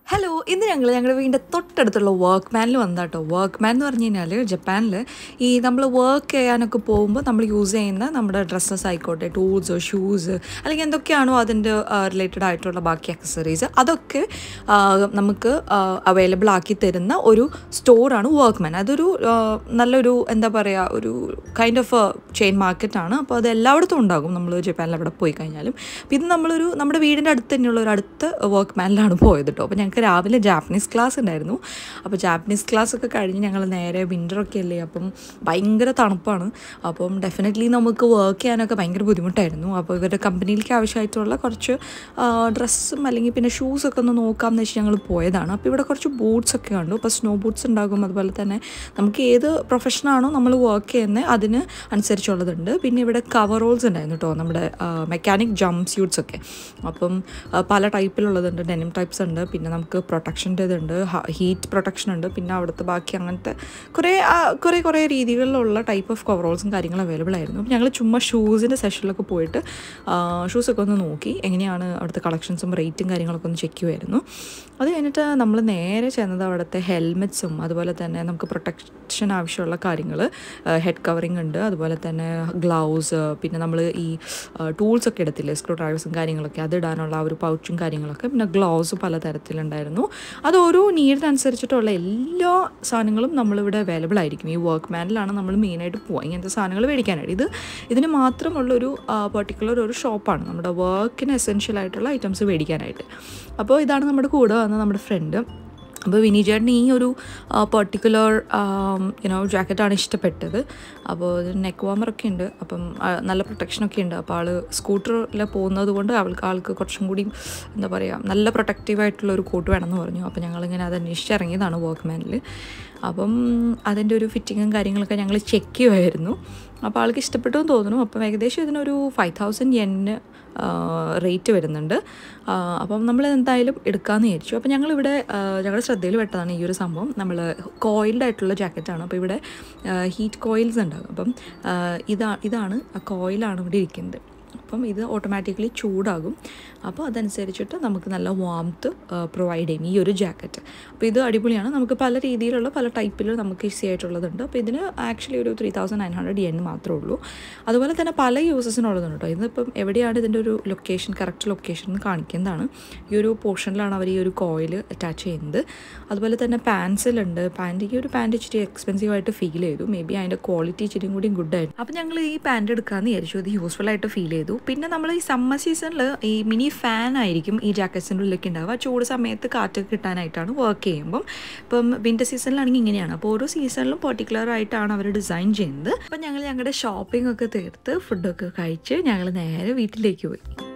hello ഇന്ന് ഞങ്ങൾ ഞങ്ങളുടെ വീടിൻ്റെ തൊട്ടടുത്തുള്ള വർക്ക് മാനിൽ വന്നതാട്ടോ വർക്ക് മാൻ എന്ന് പറഞ്ഞു കഴിഞ്ഞാൽ ജപ്പാനിൽ ഈ നമ്മൾ വർക്ക് ചെയ്യാനൊക്കെ പോകുമ്പോൾ നമ്മൾ യൂസ് ചെയ്യുന്ന നമ്മുടെ ഡ്രസ്സസ് ആയിക്കോട്ടെ ടൂൾസ് ഷൂസ് അല്ലെങ്കിൽ എന്തൊക്കെയാണോ അതിൻ്റെ റിലേറ്റഡ് ആയിട്ടുള്ള ബാക്കി അക്സസറീസ് അതൊക്കെ ആ, നമുക്ക് അവൈലബിൾ ആക്കി തരുന്ന ഒരു സ്റ്റോറാണ് വർക്ക് മാൻ അതൊരു ആ, നല്ലൊരു എന്താ പറയുക ഒരു കൈൻഡ് ഓഫ് ചെയിൻ മാർക്കറ്റാണ് അപ്പോൾ അത് എല്ലായിടത്തും ഉണ്ടാകും നമ്മൾ ജപ്പാനിൽ അവിടെ പോയി കഴിഞ്ഞാലും അപ്പോൾ ഇത് നമ്മളൊരു നമ്മുടെ വീടിൻ്റെ അടുത്ത് തന്നെയുള്ള ഒരു അടുത്ത വർക്ക് മാനിലാണ് പോയത് കേട്ടോ അപ്പോൾ ഞങ്ങൾക്ക് രാവിലെ ജാപ്പനീസ് ക്ലാസ് ഉണ്ടായിരുന്നു അപ്പോൾ ജാപ്പനീസ് ക്ലാസ് ഒക്കെ കഴിഞ്ഞ് ഞങ്ങൾ നേരെ വിൻ്ററൊക്കെ അല്ലേ അപ്പം ഭയങ്കര തണുപ്പാണ് അപ്പം ഡെഫിനറ്റ്ലി നമുക്ക് വർക്ക് ചെയ്യാനൊക്കെ ഭയങ്കര ബുദ്ധിമുട്ടായിരുന്നു അപ്പോൾ ഇവരുടെ കമ്പനിയിലേക്ക് ആവശ്യമായിട്ടുള്ള കുറച്ച് ഡ്രസ്സും അല്ലെങ്കിൽ പിന്നെ ഷൂസൊക്കെ ഒന്ന് നോക്കാമെന്ന് വെച്ച് ഞങ്ങൾ പോയതാണ് അപ്പോൾ ഇവിടെ കുറച്ച് ബൂട്ട്സ് ഒക്കെ കണ്ടു അപ്പോൾ സ്നോ ബൂട്ട്സ് ഉണ്ടാകും അതുപോലെ തന്നെ നമുക്ക് ഏത് പ്രൊഫഷനാണോ നമ്മൾ വർക്ക് ചെയ്യുന്നത് അതിന് അനുസരിച്ചുള്ളതുണ്ട് പിന്നെ ഇവിടെ കവറോൾസ് ഉണ്ടായിരുന്നു കേട്ടോ നമ്മുടെ മെക്കാനിക് ജംപ് സ്യൂട്ട്സ് ഒക്കെ അപ്പം ആ, പല ടൈപ്പിലുള്ളതുണ്ട് ഡെനിം ടൈപ്സ് ഉണ്ട് പിന്നെ നമുക്ക് പ്രൊട്ടക്ഷൻ്റെ ഇതുണ്ട് ഹീറ്റ് പ്രൊട്ടക്ഷൻ ഉണ്ട് പിന്നെ അവിടുത്തെ ബാക്കി അങ്ങനത്തെ കുറേ ആ, കുറേ കുറേ രീതികളിലുള്ള ടൈപ്പ് ഓഫ് കവറോൾസും കാര്യങ്ങളും അവൈലബിൾ ആയിരുന്നു അപ്പോൾ ഞങ്ങൾ ചുമ്മാ ഷൂസിൻ്റെ സെഷനിലൊക്കെ പോയിട്ട് ഷൂസൊക്കെ ഒന്ന് നോക്കി എങ്ങനെയാണ് അവിടുത്തെ കളക്ഷൻസും റേറ്റും കാര്യങ്ങളൊക്കെ ഒന്ന് ചെക്ക് ചെയ്യുമായിരുന്നു അത് കഴിഞ്ഞിട്ട് നമ്മൾ നേരെ ചെന്നത് അവിടുത്തെ ഹെൽമെറ്റ്സും അതുപോലെ തന്നെ നമുക്ക് പ്രൊട്ടക്ഷൻ ആവശ്യമുള്ള കാര്യങ്ങൾ ഹെഡ് കവറിങ് ഉണ്ട് അതുപോലെ തന്നെ ഗ്ലൗസ് പിന്നെ നമ്മൾ ഈ ടൂൾസ് ഒക്കെ എടുത്തില്ലേ സ്ക്രൂ ഡ്രൈവേഴ്സും കാര്യങ്ങളൊക്കെ അത് ഇടാനുള്ള ആ ഒരു പൗച്ചും കാര്യങ്ങളൊക്കെ പിന്നെ ഗ്ലൗസ് പലതരത്തിലുണ്ടായിരുന്നു അത് ഓരോ നീഡിനനുസരിച്ചിട്ടുള്ള എല്ലാ സാധനങ്ങളും നമ്മളിവിടെ അവൈലബിൾ ആയിരിക്കും ഈ വർക്ക് മാനിലാണ് നമ്മൾ മെയിനായിട്ട് പോവുക ഇങ്ങനത്തെ സാധനങ്ങൾ മേടിക്കാനായിട്ട് ഇത് ഇതിന് മാത്രമുള്ളൊരു പെർട്ടിക്കുലർ ഒരു ഷോപ്പാണ് നമ്മുടെ വർക്കിന് എസെൻഷ്യൽ ആയിട്ടുള്ള ഐറ്റംസ് മേടിക്കാനായിട്ട് അപ്പോൾ ഇതാണ് നമ്മുടെ കൂടെ വന്ന നമ്മുടെ ഫ്രണ്ട് അപ്പോൾ വിനീജേട്ടന് ഈ ഒരു പെർട്ടിക്കുലർ യുനോ ജാക്കറ്റാണ് ഇഷ്ടപ്പെട്ടത് അപ്പോൾ നെക്ക് വാമറൊക്കെ ഉണ്ട് അപ്പം ആ, നല്ല പ്രൊട്ടക്ഷനൊക്കെ ഉണ്ട് അപ്പോൾ ആൾ സ്കൂട്ടറിൽ പോകുന്നത് കൊണ്ട് അവൾക്ക് ആൾക്ക് കുറച്ചും കൂടി എന്താ പറയുക നല്ല പ്രൊട്ടക്റ്റീവായിട്ടുള്ള ഒരു കോട്ട് വേണമെന്ന് പറഞ്ഞു അപ്പോൾ ഞങ്ങളിങ്ങനെ അത് അന്വേഷിച്ചിറങ്ങിയതാണ് വർക്ക്മാനിൽ അപ്പം അതിൻ്റെ ഒരു ഫിറ്റിങ്ങും കാര്യങ്ങളൊക്കെ ഞങ്ങൾ ചെക്ക് ചെയ്യുമായിരുന്നു അപ്പോൾ ആൾക്ക് ഇഷ്ടപ്പെട്ടു എന്ന് തോന്നുന്നു അപ്പം ഏകദേശം ഇതിനൊരു ഫൈവ് തൗസൻഡ് യെന്ന് റേറ്റ് വരുന്നുണ്ട് ആ, അപ്പം നമ്മൾ എന്തായാലും എടുക്കാമെന്ന് വിചാരിച്ചു അപ്പോൾ ഞങ്ങളിവിടെ ആ, ഞങ്ങളുടെ ശ്രദ്ധയിൽ പെട്ടതാണ് ഈ ഒരു സംഭവം നമ്മൾ കോയിൽഡ് ആയിട്ടുള്ള ജാക്കറ്റാണ് അപ്പോൾ ഇവിടെ ഹീറ്റ് കോയിൽസ് ഉണ്ടാകും അപ്പം ആ, ഇതാ ഇതാണ് ആ കോയിലാണ് ഇവിടെ ഇരിക്കുന്നത് അപ്പം ഇത് ഓട്ടോമാറ്റിക്കലി ചൂടാകും അപ്പോൾ അതനുസരിച്ചിട്ട് നമുക്ക് നല്ല വാംത്ത് പ്രൊവൈഡ് ചെയ്യും ഈ ഒരു ജാക്കറ്റ് അപ്പോൾ ഇത് അടിപൊളിയാണ് നമുക്ക് പല രീതിയിലുള്ള പല ടൈപ്പിൽ നമുക്ക് ഈസി ആയിട്ടുള്ളതുണ്ട് അപ്പോൾ ഇതിന് ആക്ച്വലി ഒരു ത്രീ തൗസൻഡ് നയൻ ഹൺഡ്രഡ് എൻ മാത്രമേ ഉള്ളൂ അതുപോലെ തന്നെ പല യൂസസിനുള്ളതുണ്ട് കേട്ടോ ഇതിപ്പം എവിടെയാണ് ഇതിൻ്റെ ഒരു ലൊക്കേഷൻ കറക്റ്റ് ലൊക്കേഷൻ എന്ന് കാണിക്കുന്നതാണ് ഈ ഒരു പോർഷനിലാണ് അവർ ഈ ഒരു കോയിൽ അറ്റാച്ച് ചെയ്യുന്നത് അതുപോലെ തന്നെ പാൻസിലുണ്ട് പാൻറ് ഈ ഒരു പാൻറ് ഇച്ചിരി എക്സ്പെൻസീവ് ആയിട്ട് ഫീൽ ചെയ്തു മേ ബി അതിൻ്റെ ക്വാളിറ്റി ഇച്ചിരി കൂടി ഗുഡ് ആയിരുന്നു അപ്പോൾ ഞങ്ങൾ ഈ പാൻറ് എടുക്കാമെന്ന് വിചാരിച്ചു ഇത് യൂസ്ഫുൾ ആയിട്ട് ഫീൽ ചെയ്തു പിന്നെ നമ്മൾ ഈ സമ്മർ സീസണിൽ ഈ മിനി ഫാൻ ആയിരിക്കും ഈ ജാക്കറ്റ്സിൻ്റെ ഉള്ളിലൊക്കെ ഉണ്ടാവുക ചൂട് സമയത്ത് കാറ്റ് കിട്ടാനായിട്ടാണ് വർക്ക് ചെയ്യുമ്പം ഇപ്പം വിൻ്റർ സീസണിലാണെങ്കിൽ ഇങ്ങനെയാണ് അപ്പോൾ ഓരോ സീസണിലും പെർട്ടിക്കുലർ ആയിട്ടാണ് അവർ ഡിസൈൻ ചെയ്യുന്നത് അപ്പം ഞങ്ങൾ ഞങ്ങളുടെ ഷോപ്പിംഗ് ഒക്കെ തീർത്ത് ഫുഡൊക്കെ കഴിച്ച് ഞങ്ങൾ നേരെ വീട്ടിലേക്ക് പോയി